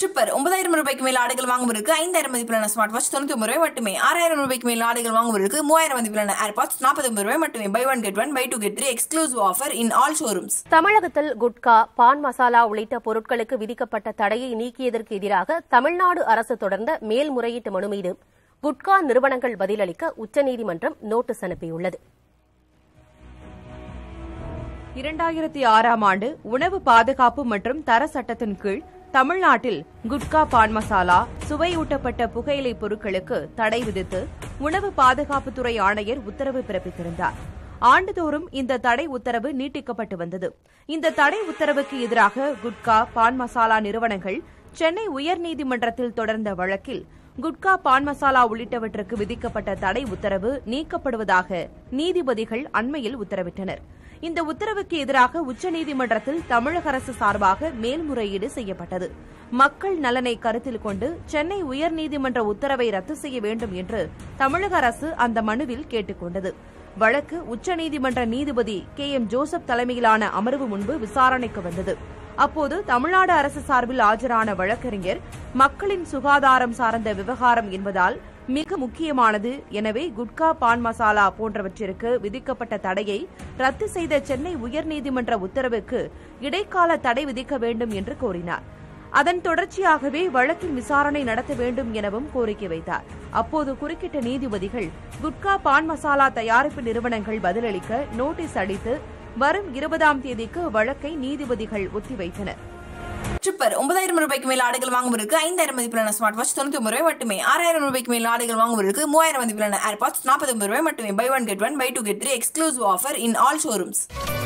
super ஒன்பதாயிரம் ரூபாய்க்கு மேல் ஆடைகள் வாங்குவதற்கு ஐந்தாயிரம் மதிப்பிலான ஸ்மார்ட் வாட்ச் தொண்ணூத்தி ஒன்பது ரூபாய் மட்டுமே ஆறாயிரம் ரூபாய்க்கு மேல் ஆடைகள் வாங்குவதற்கு மூவாயிரம் மதிப்பிலான ஏர்பாட்ஸ் நாற்பத்தி ஒன்பது ரூபாய் மட்டுமே buy one get one buy two get three exclusive offer in all showrooms தமிழகத்தில் குட்கா பான் மசாலா உள்ளிட்ட பொருட்களுக்கு விதிக்கப்பட்ட தடையை நீக்கியதற்கு எதிராக தமிழ்நாடு அரசு தொடர்ந்த மேல்முறையீட்டு மனு மீது குட்கா நிறுவனங்கள் பதிலளிக்க உச்சநீதிமன்றம் நோட்டீஸ் அனுப்பியுள்ளது இரண்டாயிரத்தி ஆறாம் ஆண்டு உணவு பாதுகாப்பு மற்றும் தர சட்டத்தின் கீழ் தமிழ்நாட்டில் குட்கா பான் மசாலா சுவையூட்டப்பட்ட புகையிலை பொருட்களுக்கு தடை விதித்து உணவு பாதுகாப்புத்துறை ஆணையர் உத்தரவு பிறப்பித்திருந்தார் ஆண்டுதோறும் இந்த தடை உத்தரவு நீட்டிக்கப்பட்டு வந்தது இந்த தடை உத்தரவுக்கு எதிராக குட்கா பான் மசாலா நிறுவனங்கள் சென்னை உயர்நீதிமன்றத்தில் தொடர்ந்த வழக்கில் குட்கா பான் மசாலா உள்ளிட்டவற்றுக்கு விதிக்கப்பட்ட தடை உத்தரவு நீக்கப்படுவதாக நீதிபதிகள் அண்மையில் உத்தரவிட்டனர் இந்த உத்தரவுக்கு எதிராக உச்சநீதிமன்றத்தில் தமிழக அரசு சார்பாக மேல்முறையீடு செய்யப்பட்டது மக்கள் நலனை கருத்தில் கொண்டு சென்னை உயர்நீதிமன்ற உத்தரவை ரத்து செய்ய வேண்டும் என்று தமிழக அரசு அந்த மனுவில் கேட்டுக் கொண்டது வழக்கு உச்சநீதிமன்ற நீதிபதி கே எம் ஜோசப் தலைமையிலான அமர்வு முன்பு விசாரணைக்கு வந்தது அப்போது தமிழ்நாடு அரசு சார்பில் ஆஜரான வழக்கறிஞர் மக்களின் சுகாதாரம் சார்ந்த விவகாரம் என்பதால் மிக முக்கியமானது எனவே குட்கா பான் மசாலா போன்றவற்றிற்கு விதிக்கப்பட்ட தடையை ரத்து செய்த சென்னை உயர்நீதிமன்ற உத்தரவுக்கு இடைக்கால தடை விதிக்க வேண்டும் என்று கோரினார் அதன் தொடர்ச்சியாகவே வழக்கின் விசாரணை நடத்த வேண்டும் எனவும் கோரிக்கை வைத்தார் அப்போது குறுக்கிட்ட நீதிபதிகள் குட்கா பான் மசாலா தயாரிப்பு நிறுவனங்கள் பதிலளிக்க நோட்டீஸ் அளித்து வரும் இருபதாம் தேதிக்கு வழக்கை நீதிபதிகள் ஒத்திவைத்தனர் சூப்பர் ஒன்பதாயிரம் ரூபாய்க்கு மேல் ஆடைகள் வாங்குவதற்கு ஐந்தாயிரம் மதிப்பிலான ஸ்மார்ட் வாட்ச் தொண்ணூத்தி ஒன்பது ரூபாய் மட்டுமே ஆறாயிரம் ரூபாய்க்கு மேல் ஆடைகள் வாங்குவதற்கு மூவாயிரம் மதிப்பிலான ஏர்பாட்ஸ் நாற்பத்தி ஒன்பது ரூபாய் மட்டுமே buy one get one buy two get three exclusive offer in all showrooms